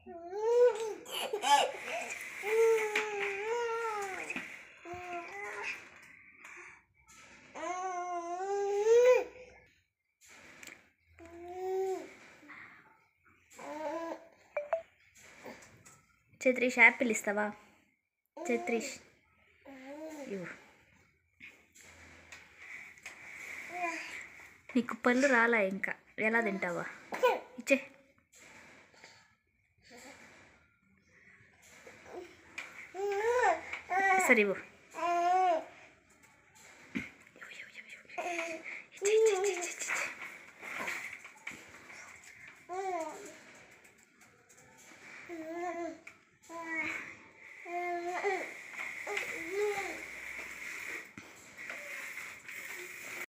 చత్రీష్ Apple ఇస్తావా చత్రీష్ ఇవ్వు నీకు పళ్ళు రాలా ఇంకా ఎలా తింటావా ఇచ్చే సరే ఇవ్వు ఇవ్వు, ఇవ్వు, ఇవ్వు, ఇవ్వు. ఇచ్చే, ఇచ్చే, ఇచ్చే, ఇచ్చే.